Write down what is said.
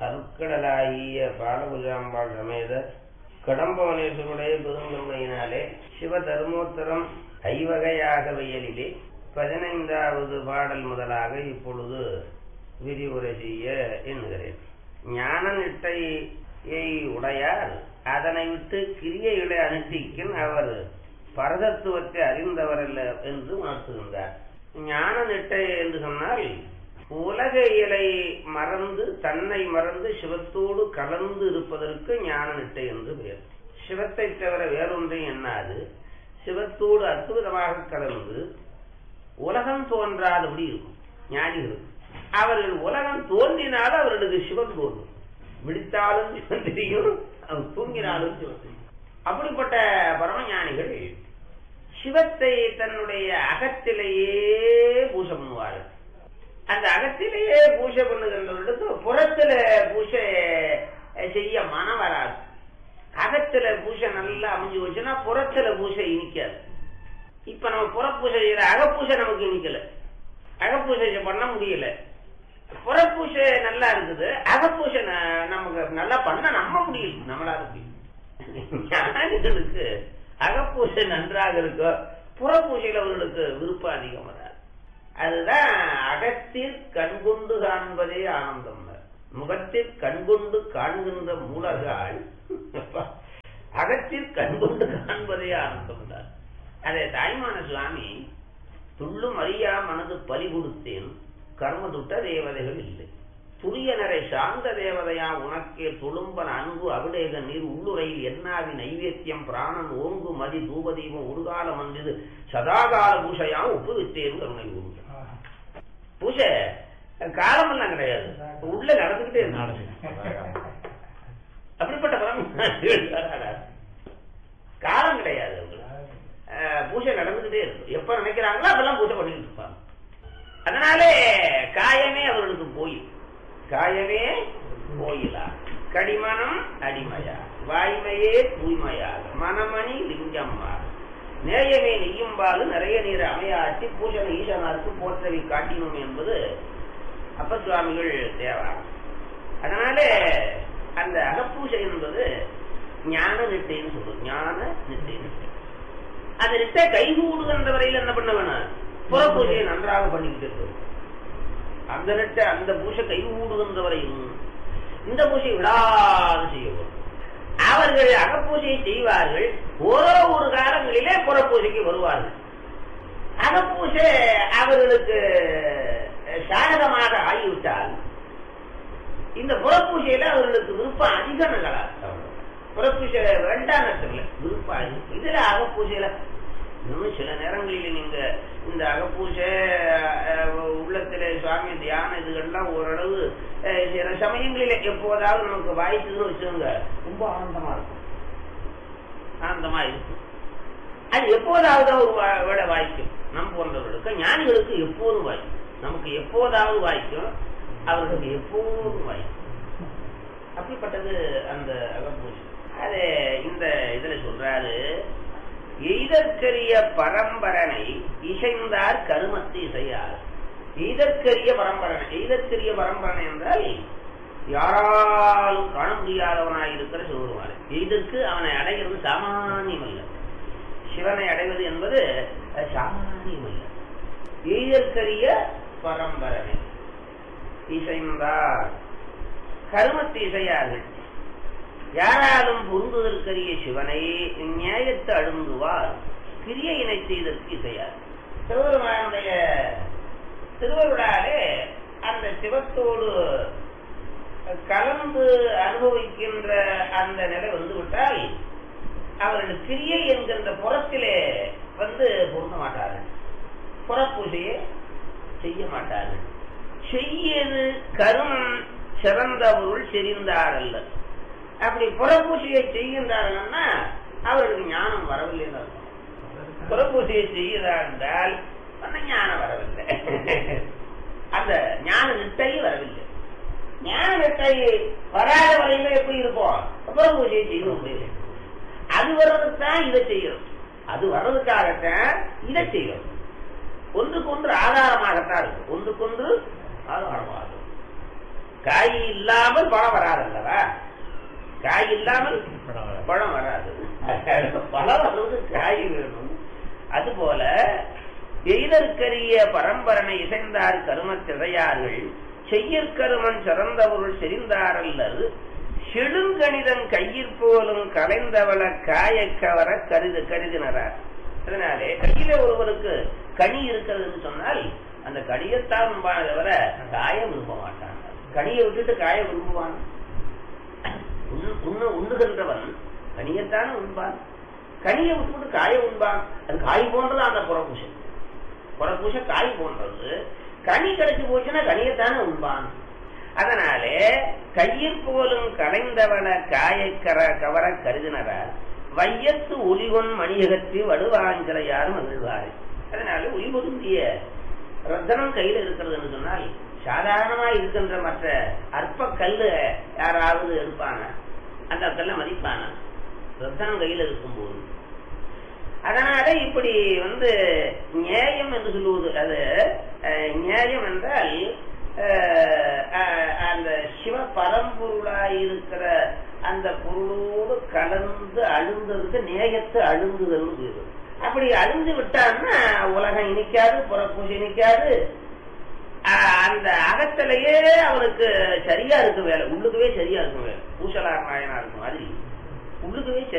அருட்கடலாகிய பாலகுஜாம்பாள் சமேத கடம்பவனேஸ்வருடைய பெருங்கருணையினாலே சிவ தர்மோத்தரம் ஐவகையாக வயலிலே பதினைந்தாவது பாடல் முதலாக இப்பொழுது விரிவுரை செய்ய எண்ணுகிறேன் ஞான நிட்டையை உடையார் அதனை விட்டு கிரியைகளை அனுஷ்டிக்கின் அவர் பரதத்துவத்தை அறிந்தவரல்ல என்று உணர்த்துகின்றார் ஞான நிட்டை என்று சொன்னால் உலக இயலை மறந்து தன்னை மறந்து சிவத்தோடு கலந்து இருப்பதற்கு ஞான நிட்டை என்று பெயர் சிவத்தை தவிர வேறொன்றையும் எண்ணாது சிவத்தோடு அற்புதமாக கலந்து உலகம் தோன்றாதபடி இருக்கும் ஞானிகள் அவர்கள் உலகம் தோன்றினாலும் அவர்களுக்கு சிவன் தோன்றும் விழித்தாலும் சிவன் தெரியும் அவர் தூங்கினாலும் சிவன் தெரியும் அப்படிப்பட்ட பரமஞானிகள் சிவத்தை தன்னுடைய அகத்திலேயே பூஜை பண்ணுவார்கள் அந்த அகத்திலேயே பூஜை பண்ணுகின்றவர்களுக்கு புறத்துல பூஜை செய்ய மனம் வராது அகத்துல பூஜை நல்லா அமைஞ்சு வச்சுன்னா புறத்துல பூஜை இனிக்காது இப்ப நம்ம புறப்பூஜை செய்யற அகப்பூஜை நமக்கு இனிக்கல அகப்பூஜை பண்ண முடியல புறப்பூஜை நல்லா இருக்குது அகப்பூஜை நமக்கு நல்லா பண்ண நம்ப முடியல நம்மளால முடியும் ஞானிகளுக்கு அகப்பூஜை நன்றாக இருக்கும் புறப்பூஜையில் அவர்களுக்கு விருப்பம் அதிகம் வராது அதுதான் அகத்தில் கண்கொண்டு காண்பதே ஆனந்தம் முகத்தில் கண்கொண்டு காண்கின்ற மூலகால் அகத்தில் கண்கொண்டு காண்பதே ஆனந்தம் தான் அதே தாய்மான சுவாமி துள்ளும் அறியா மனது பலி கொடுத்தேன் கர்ம துட்ட தேவதைகள் இல்லை துரியனரை சார்ந்த தேவதையா உனக்கே துளும்பன் அன்பு அபிடேக நீர் உள்ளுரையில் என்னாவி நைவேத்தியம் பிராணன் ஓங்கு மதி தூபதீபம் உருகாலம் வந்தது சதாகால பூஷையா ஒப்பு விட்டேன் கருணை உண்டு பூஜை காலமெல்லாம் கிடையாது உள்ள நடந்துகிட்டே அப்படிப்பட்ட காலம் கிடையாது பூஜை நடந்துகிட்டே இருக்கும் எப்ப நினைக்கிறாங்களோ அதெல்லாம் பூஜை பண்ணிட்டு இருப்பாங்க அதனாலே காயமே அவர்களுக்கு போயும் காயமே போயிலா கடிமனம் அடிமையா வாய்மையே தூய்மையாக மனமணி லிங்கம்மா நேயமே நெய்யும்பாலு நிறைய நீர் அமையாட்டி பூஜனை ஈசனாருக்கு போற்றவை காட்டினோம் என்பது அப்ப சுவாமிகள் தேவா அதனால அந்த அகப்பூஜை என்பது ஞான நிட்டைன்னு சொல்லுவோம் ஞான நிட்டை அந்த நிட்டை கைகூடுகின்ற வரையில் என்ன பண்ண வேணும் புற பூஜையை நன்றாக பண்ணிக்கிட்டு இருக்கணும் அந்த நெட்டை அந்த பூஜை கைகூடுகின்ற வரையும் இந்த பூஜை விடாது செய்யணும் அவர்கள் அகப்பூஜையை செய்வார்கள் ஓரோ ஒரு காலங்களிலே புறப்பூஜைக்கு வருவார்கள் அகப்பூஜை அவர்களுக்கு சாதகமாக ஆகிவிட்டால் இந்த புறப்பூஜையில அவர்களுக்கு விருப்பம் அதிகம் நகலா புறப்பூஜை வேண்டாம் இல்லை விருப்பம் இதுல அகப்பூஜையில இன்னும் சில நேரங்களில் நீங்க இந்த அகப்பூஜை உள்ளத்துல சுவாமி தியான இதுகள்லாம் ஓரளவு சில சமயங்களில எப்போதாவது நமக்கு வாய்க்குன்னு வச்சுருங்க ரொம்ப ஆனந்தமா இருக்கும் ஆனந்தமா இருக்கும் அது எப்போதாவது ஒரு விட வாய்க்கும் நம் போன்றவர்களுக்கு ஞானிகளுக்கு எப்போதும் வாய்க்கும் நமக்கு எப்போதாவது வாய்க்கும் அவர்களுக்கு எப்போதும் வாய்க்கும் அப்படிப்பட்டது அந்த அகப்பூஜை அது இந்த இதுல சொல்றாரு எய்தற்கரிய பரம்பரனை இசைந்தார் கருமத்து இசையார் எய்தற்கரிய பரம்பரனை எய்தற்கரிய பரம்பரனை என்றால் யாராலும் காண முடியாதவனாய் இருக்கிற சிவருமாறு எய்தற்கு அவனை அடைகிறது சாமானியம் அல்ல சிவனை அடைவது என்பது சாமானியம் அல்ல எய்தற்கரிய பரம்பரனை இசைந்தார் கருமத்து இசையார்கள் யாராலும் பொருந்துதற்கரிய சிவனை நியாயத்தை அழுந்துவார் கிரியையினை செய்தற்கு இசையார் திருவருமானுடைய திருவருடாலே அந்த சிவத்தோடு கலந்து அனுபவிக்கின்ற அந்த நிலை வந்துவிட்டால் அவர்கள் கிரியை என்கின்ற புறத்திலே வந்து பொருந்த மாட்டார்கள் புறப்பூஜையை செய்ய மாட்டார்கள் செய்யது கரும் சிறந்த பொருள் செறிந்தாரல்ல அப்படி புறப்பூசியை செய்கின்றார்கள்னா அவர்களுக்கு ஞானம் வரவில்லை புறப்பூசியை செய்கிறார் என்றால் ஞானம் வரவில்லை அந்த ஞான நிட்டை வரவில்லை ஞான நிட்டை வராத வரையில எப்படி இருப்போம் புறப்பூசியை செய்ய முடியல அது வர்றதுக்கு தான் இதை செய்யணும் அது வர்றதுக்காகத்தான் இதை செய்யணும் ஒன்றுக்கொன்று ஆதாரமாகத்தான் இருக்கும் ஒன்றுக்கொன்று ஆதாரமாக காய் இல்லாமல் பழம் வராது அல்லவா காய் இல்லாமல் பழம் வராது பழம் வர்றது காய் வேணும் அதுபோல எய்தற்கரிய பரம்பரனை இசைந்தார் கருமத் திசையார்கள் செய்யற்கருமன் சிறந்தவருள் செறிந்தாரல்லது செழுங்கணிதன் கையிற் போலும் கலைந்தவள காயக்கவர கருது கருதினரார் அதனாலே கையில ஒருவருக்கு கனி இருக்கிறதுன்னு சொன்னால் அந்த கனியத்தான் விரும்பான தவிர காய விரும்ப மாட்டான் கனியை விட்டுட்டு காய விரும்புவான் உண்ணு- உண்ணு உண்ணுகின்றவன் கனியத்தானே உண்பான் கனியை விட்டுவிட்டு காய உண்பான் அது காய் போன்றது அந்த புறப்பூசை புறப்பூசை காய் போன்றது கனி கிடைச்சு போச்சுன்னா கனியத்தானே உண்பான் அதனாலே கையிற் போலும் கலைந்தவன காயக்கர கவர கருதினரார் வையத்து ஒளிவன் மணியகத்தி வடுவாஞ்சலையார் மகிழ்வாரு அதனால ஒளிபொருந்திய ரத்தனம் கையில இருக்கிறதுன்னு சொன்னால் சாதாரணமா இருக்கின்ற மற்ற அற்ப கல்லு யாராவது எடுப்பான அந்த கல்ல மதிப்பான ரத்தனம் கையில இருக்கும்போது அதனால இப்படி வந்து நியாயம் என்று சொல்லுவது அது அஹ், நியாயம் என்றால் அஹ், அஹ், அந்த சிவ பரம்பொருளாய் இருக்கிற அந்த பொருளோடு கலந்து அழுந்ததுக்கு நேயத்து அழுந்துதல் பேரு அப்படி அழுந்து விட்டான்னா உலகம் இனிக்காது புறப்பூசி இனிக்காது ஆஹ் அந்த அகத்திலேயே அவனுக்கு சரியா இருக்கும் வேலை உள்ளுக்கவே சரியா இருக்கும் வேலை பூசலார் நாயனா இருக்கும் மாதிரி உள்ளுக்கவே சரி